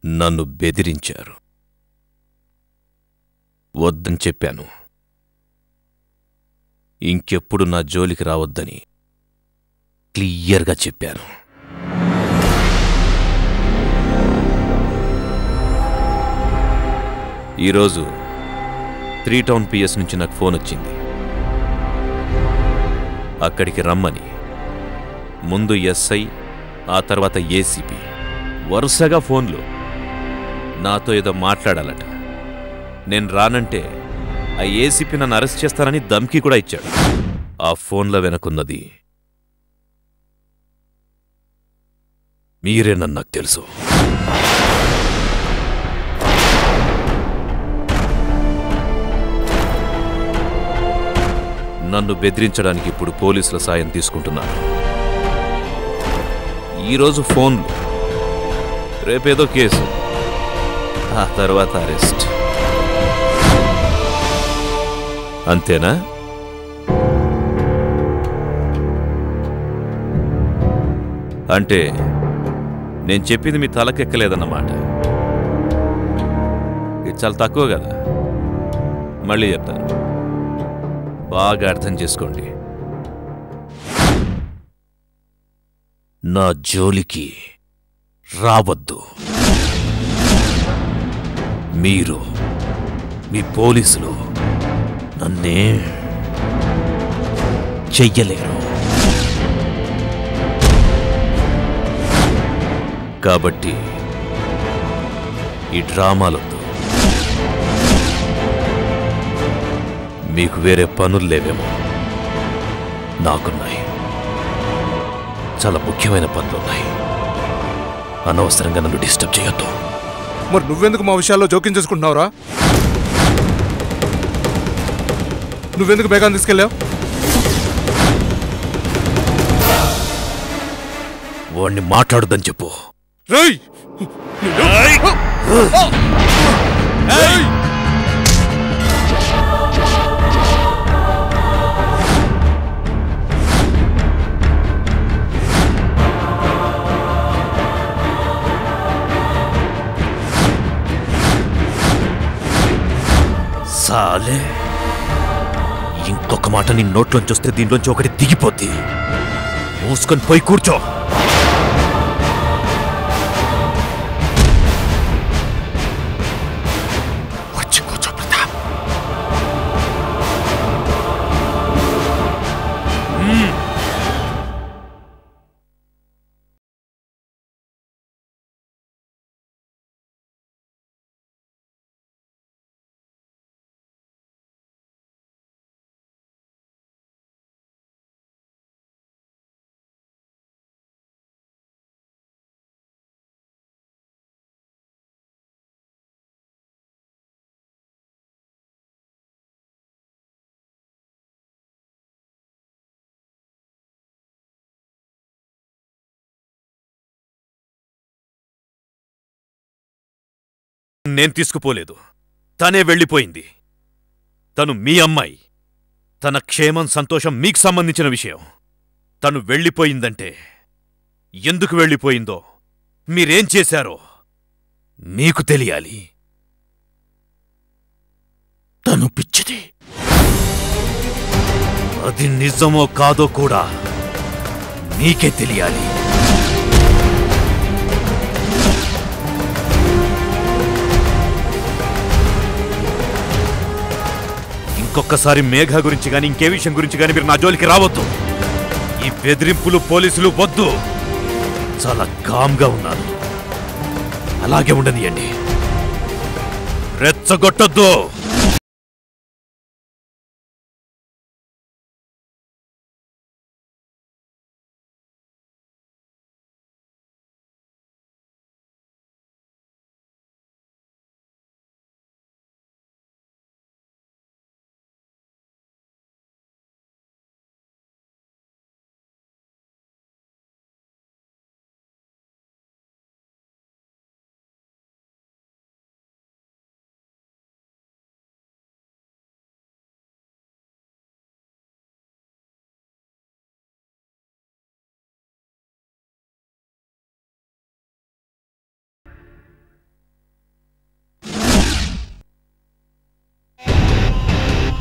నన్ను బెదిరించారు వద్దని చెప్పాను ఇంకెప్పుడు నా జోలికి రావద్దని క్లియర్గా చెప్పాను ఈరోజు త్రీ టౌన్ పిఎస్ నుంచి నాకు ఫోన్ వచ్చింది అక్కడికి రమ్మని ముందు ఎస్ఐ ఆ తర్వాత ఏసీపీ వరుసగా ఫోన్లు నాతో ఏదో మాట్లాడాలట నేను రానంటే ఆ ఏసీపీ నన్ను అరెస్ట్ చేస్తానని దమ్కి కూడా ఇచ్చాడు ఆ ఫోన్ల వెనకున్నది మీరేనని నాకు తెలుసు నన్ను బెదిరించడానికి ఇప్పుడు పోలీసుల సాయం తీసుకుంటున్నాను ఈరోజు ఫోన్లు రేపేదో కేసు ఆ తర్వాత అరెస్ట్ అంతేనా అంటే నేను చెప్పింది మీ తలకెక్కలేదన్నమాట ఇది చాలా తక్కువ కదా మళ్ళీ చెప్తాను బాగా అర్థం చేసుకోండి నా జోలికి రావద్దు మీరు మీ పోలీసులు నన్నే చెయ్యలేరు కాబట్టి ఈ డ్రామాలొద్దు మీకు వేరే పనులు లేవేమో నాకున్నాయి చాలా ముఖ్యమైన పనులున్నాయి అనవసరంగా నన్ను డిస్టర్బ్ చేయొద్దు మరి నువ్వెందుకు మా విషయాల్లో జోక్యం చేసుకుంటున్నావురా నువ్వెందుకు బేగాన్ని తీసుకెళ్ళావు వాణ్ణి మాట్లాడొద్దని చెప్పు రేయ్ ఏయ్! సాలే ఇంకొక మాట నీ నోట్లోంచి వస్తే దీంట్లోంచి ఒకటి దిగిపోద్ది మూసుకొని పోయి కూర్చో వచ్చి కూర్చో ప్రతాప్ నేను తీసుకుపోలేదు తనే వెళ్ళిపోయింది తను మీ అమ్మాయి తన క్షేమం సంతోషం మీకు సంబంధించిన విషయం తను వెళ్ళిపోయిందంటే ఎందుకు వెళ్ళిపోయిందో మీరేం చేశారో మీకు తెలియాలి తను పిచ్చిది అది నిజమో కాదో కూడా మీకే తెలియాలి ఇంకొకసారి మేఘ గురించి కానీ ఇంకే విషయం గురించి కానీ మీరు నా జోలికి రావద్దు ఈ బెదిరింపులు పోలీసులు వద్దు చాలా కామ్గా ఉన్నాను అలాగే ఉండనియండి రెచ్చగొట్టొద్దు